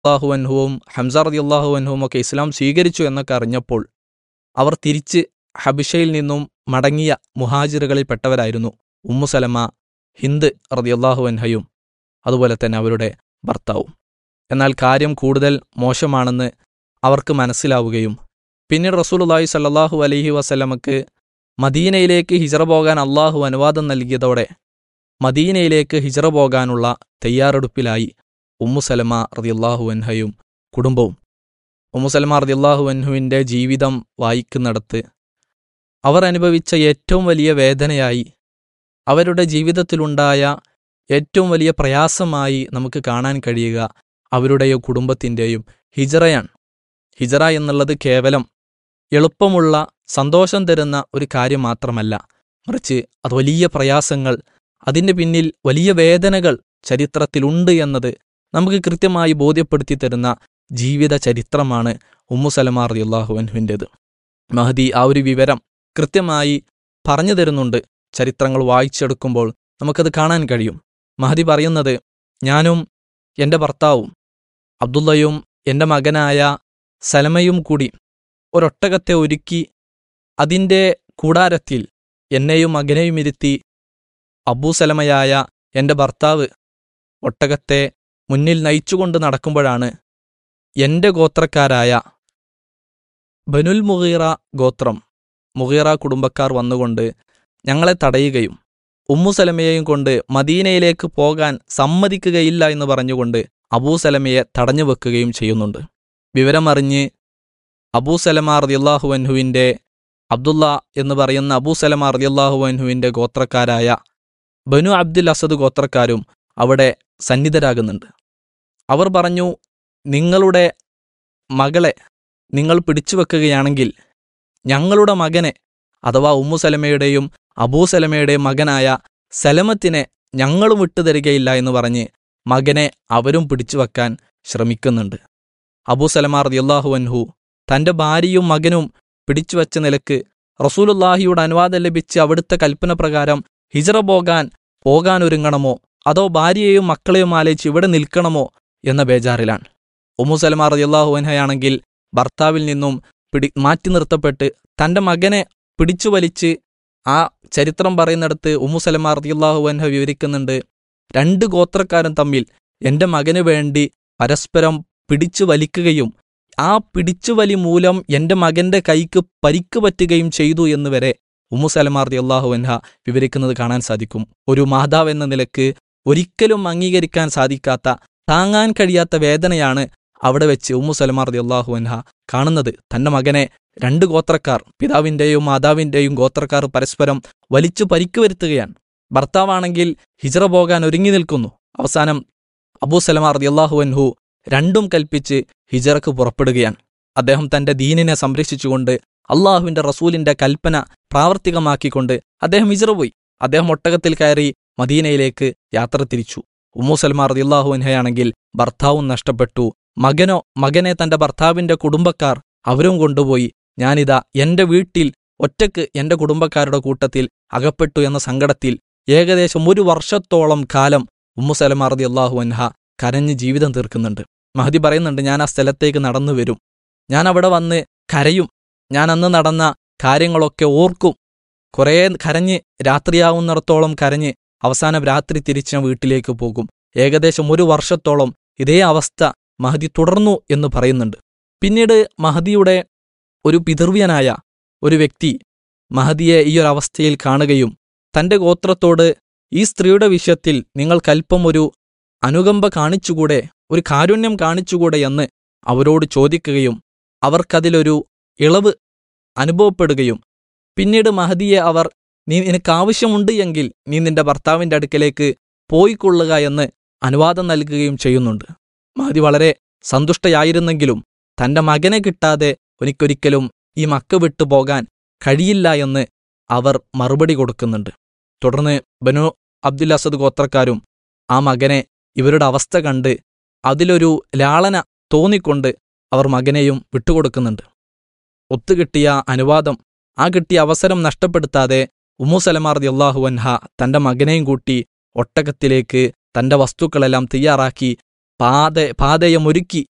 അള്ളാഹു അൻഹുവും ഹംസ റതി അള്ളാഹു അൻഹുവും ഒക്കെ ഇസ്ലാം സ്വീകരിച്ചു എന്നൊക്കെ അറിഞ്ഞപ്പോൾ അവർ തിരിച്ച് ഹബിഷയിൽ നിന്നും മടങ്ങിയ മുഹാജിറുകളിൽ പെട്ടവരായിരുന്നു ഉമ്മു സലമ ഹിന്ദ് റതിയല്ലാഹു അൻഹയും അതുപോലെ തന്നെ അവരുടെ ഭർത്താവും എന്നാൽ കാര്യം കൂടുതൽ മോശമാണെന്ന് അവർക്ക് മനസ്സിലാവുകയും പിന്നീട് റസൂലുള്ളാഹി സല്ലല്ലാഹു അലൈഹി വസല്ലമക്ക് മദീനയിലേക്ക് ഹിജറ പോകാൻ അള്ളാഹു അനുവാദം നൽകിയതോടെ മദീനയിലേക്ക് ഹിജറ പോകാനുള്ള തയ്യാറെടുപ്പിലായി ഉമ്മു സലമ റതിയല്ലാഹു അൻഹയും കുടുംബവും ഉമ്മു സലമ റതിയല്ലാഹു അൻഹുവിൻ്റെ ജീവിതം വായിക്കുന്നിടത്ത് അവർ അനുഭവിച്ച ഏറ്റവും വലിയ വേദനയായി അവരുടെ ജീവിതത്തിലുണ്ടായ ഏറ്റവും വലിയ പ്രയാസമായി നമുക്ക് കാണാൻ കഴിയുക അവരുടെയോ കുടുംബത്തിൻ്റെയും ഹിജറയാണ് ഹിജറ എന്നുള്ളത് കേവലം എളുപ്പമുള്ള സന്തോഷം തരുന്ന ഒരു കാര്യം മാത്രമല്ല മറിച്ച് അത് വലിയ പ്രയാസങ്ങൾ അതിൻ്റെ പിന്നിൽ വലിയ വേദനകൾ ചരിത്രത്തിലുണ്ട് എന്നത് നമുക്ക് കൃത്യമായി ബോധ്യപ്പെടുത്തി തരുന്ന ജീവിത ചരിത്രമാണ് ഉമ്മു സലമാർ റളിയല്ലാഹു അൻഹുവിൻ്റേത് മഹദി ആ ഒരു വിവരം കൃത്യമായി പറഞ്ഞു തരുന്നുണ്ട് ചരിത്രങ്ങൾ വായിച്ചെടുക്കുമ്പോൾ നമുക്കത് കാണാൻ കഴിയും മഹദി പറയുന്നത് ഞാനും എൻ്റെ ഭർത്താവും അബ്ദുള്ളയും എൻ്റെ മകനായ സലമയും കൂടി ഒരൊട്ടകത്തെ ഒരുക്കി അതിൻ്റെ കൂടാരത്തിൽ എന്നെയും മകനെയും ഇരുത്തി അബൂ സലമയായ എൻ്റെ ഭർത്താവ് ഒട്ടകത്തെ മുന്നിൽ നയിച്ചുകൊണ്ട് നടക്കുമ്പോഴാണ് എൻ്റെ ഗോത്രക്കാരായ ബനുൽ മുഗീറ ഗോത്രം മുഗീറ കുടുംബക്കാർ വന്നുകൊണ്ട് ഞങ്ങളെ തടയുകയും ഉമ്മു സലമയെയും കൊണ്ട് മദീനയിലേക്ക് പോകാൻ സമ്മതിക്കുകയില്ല എന്ന് പറഞ്ഞുകൊണ്ട് അബൂ സലമയെ തടഞ്ഞു വെക്കുകയും ചെയ്യുന്നുണ്ട് വിവരമറിഞ്ഞ് അബൂ സലമ റതിയല്ലാഹു അൻഹുവിൻ്റെ അബ്ദുള്ള എന്ന് പറയുന്ന അബൂ സലമ റതിയല്ലാഹു അൻഹുവിൻ്റെ ഗോത്രക്കാരായ ബനു അബ്ദുൽ അസദ് ഗോത്രക്കാരും അവിടെ സന്നിധരാകുന്നുണ്ട് അവർ പറഞ്ഞു നിങ്ങളുടെ മകളെ നിങ്ങൾ പിടിച്ചു വെക്കുകയാണെങ്കിൽ ഞങ്ങളുടെ മകനെ അഥവാ ഉമ്മു സലമയുടെയും അബൂ സലമയുടെയും മകനായ സലമത്തിനെ ഞങ്ങളും വിട്ടുതരികയില്ല എന്ന് പറഞ്ഞ് മകനെ അവരും പിടിച്ചു വെക്കാൻ ശ്രമിക്കുന്നുണ്ട് അബൂ സലമാർ റളിയല്ലാഹു അൻഹു തന്റെ ഭാര്യയും മകനും പിടിച്ചുവച്ച നിലക്ക് റസൂലുള്ളാഹിയുടെ അനുവാദം ലഭിച്ച് അവിടുത്തെ കൽപ്പന പ്രകാരം ഹിജറ പോകാൻ പോകാനൊരുങ്ങണമോ അതോ ഭാര്യയെയും മക്കളെയും ആലോചിച്ച് ഇവിടെ നിൽക്കണമോ എന്ന ബേജാറിലാണ് ഉമ്മു സലമാ റളിയല്ലാഹു അൻഹയാണെങ്കിൽ ഭർത്താവിൽ നിന്നും പിടി മാറ്റി നിർത്തപ്പെട്ട് തന്റെ മകനെ പിടിച്ചു വലിച്ച് ആ ചരിത്രം പറയുന്നിടത്ത് ഉമ്മു സലമാ റളിയല്ലാഹു അൻഹ വിവരിക്കുന്നുണ്ട് രണ്ട് ഗോത്രക്കാരും തമ്മിൽ എന്റെ മകന് വേണ്ടി പരസ്പരം പിടിച്ചു വലിക്കുകയും ആ പിടിച്ചുവലി മൂലം എന്റെ മകന്റെ കൈക്ക് പരിക്ക് പറ്റുകയും ചെയ്തു എന്ന് വരെ ഉമ്മു സലമാർ അള്ളാഹു അൻഹ വിവരിക്കുന്നത് കാണാൻ സാധിക്കും ഒരു മാതാവ് എന്ന നിലക്ക് ഒരിക്കലും അംഗീകരിക്കാൻ സാധിക്കാത്ത താങ്ങാൻ കഴിയാത്ത വേദനയാണ് അവിടെ വെച്ച് ഉമ്മു സലമാർ അള്ളാഹു അൻഹ കാണുന്നത് തന്റെ മകനെ രണ്ട് ഗോത്രക്കാർ പിതാവിന്റെയും മാതാവിന്റെയും ഗോത്രക്കാർ പരസ്പരം വലിച്ചു പരിക്ക് വരുത്തുകയാണ് ഭർത്താവാണെങ്കിൽ ഹിജറ പോകാൻ ഒരുങ്ങി നിൽക്കുന്നു അവസാനം അബൂ സലമാർ അള്ളാഹു അൻഹു രണ്ടും കൽപ്പിച്ച് ഹിജറക്ക് പുറപ്പെടുകയാണ് അദ്ദേഹം തന്റെ ദീനിനെ സംരക്ഷിച്ചുകൊണ്ട് അള്ളാഹുവിന്റെ റസൂലിന്റെ കൽപ്പന പ്രാവർത്തികമാക്കിക്കൊണ്ട് അദ്ദേഹം ഹിജറ പോയി അദ്ദേഹം ഒട്ടകത്തിൽ കയറി മദീനയിലേക്ക് യാത്ര തിരിച്ചു ഉമ്മു സൽമാർ റളിയല്ലാഹു അൻഹയാണെങ്കിൽ ഭർത്താവും നഷ്ടപ്പെട്ടു മകനോ മകനെ തന്റെ ഭർത്താവിന്റെ കുടുംബക്കാർ അവരും കൊണ്ടുപോയി ഞാനിതാ എന്റെ വീട്ടിൽ ഒറ്റക്ക് എന്റെ കുടുംബക്കാരുടെ കൂട്ടത്തിൽ അകപ്പെട്ടു എന്ന സങ്കടത്തിൽ ഏകദേശം ഒരു വർഷത്തോളം കാലം ഉമ്മു സലമ റളിയല്ലാഹു അൻഹ കരഞ്ഞ് ജീവിതം തീർക്കുന്നുണ്ട് മഹദി പറയുന്നുണ്ട് ഞാൻ ആ സ്ഥലത്തേക്ക് നടന്നു വരും ഞാൻ അവിടെ വന്ന് കരയും ഞാൻ അന്ന് നടന്ന കാര്യങ്ങളൊക്കെ ഓർക്കും കുറേ കരഞ്ഞ് രാത്രിയാവുന്നിടത്തോളം കരഞ്ഞ് അവസാനം രാത്രി തിരിച്ച് ഞാൻ വീട്ടിലേക്ക് പോകും ഏകദേശം ഒരു വർഷത്തോളം ഇതേ അവസ്ഥ മഹദി തുടർന്നു എന്ന് പറയുന്നുണ്ട് പിന്നീട് മഹദിയുടെ ഒരു പിതൃവ്യനായ ഒരു വ്യക്തി മഹദിയെ ഈ ഒരു അവസ്ഥയിൽ കാണുകയും തന്റെ ഗോത്രത്തോട് ഈ സ്ത്രീയുടെ വിഷയത്തിൽ നിങ്ങൾക്കല്പം ഒരു അനുകമ്പ കാണിച്ചുകൂടെ ഒരു കാരുണ്യം കാണിച്ചുകൂടെ എന്ന് അവരോട് ചോദിക്കുകയും അവർക്കതിലൊരു ഇളവ് അനുഭവപ്പെടുകയും പിന്നീട് മഹദിയെ അവർ നീ നിനക്ക് ആവശ്യമുണ്ട് എങ്കിൽ നീ നിന്റെ ഭർത്താവിന്റെ അടുക്കലേക്ക് പോയിക്കൊള്ളുക എന്ന് അനുവാദം നൽകുകയും ചെയ്യുന്നുണ്ട് മഹദി വളരെ സന്തുഷ്ടയായിരുന്നെങ്കിലും തന്റെ മകനെ കിട്ടാതെ എനിക്കൊരിക്കലും ഈ മക്ക വിട്ടു പോകാൻ കഴിയില്ല എന്ന് അവർ മറുപടി കൊടുക്കുന്നുണ്ട് തുടർന്ന് ബനു അബ്ദുൽ അസദ് ഗോത്രക്കാരും ആ മകനെ ഇവരുടെ അവസ്ഥ കണ്ട് അതിലൊരു ലാളന തോന്നിക്കൊണ്ട് അവർ മകനെയും വിട്ടുകൊടുക്കുന്നുണ്ട് ഒത്തുകിട്ടിയ അനുവാദം ആ കിട്ടിയ അവസരം നഷ്ടപ്പെടുത്താതെ ഉമ്മു സലമാർ അള്ളാഹു അൻഹ തന്റെ മകനെയും കൂട്ടി ഒട്ടകത്തിലേക്ക് തന്റെ വസ്തുക്കളെല്ലാം തയ്യാറാക്കി പാത പാതയമൊരുക്കി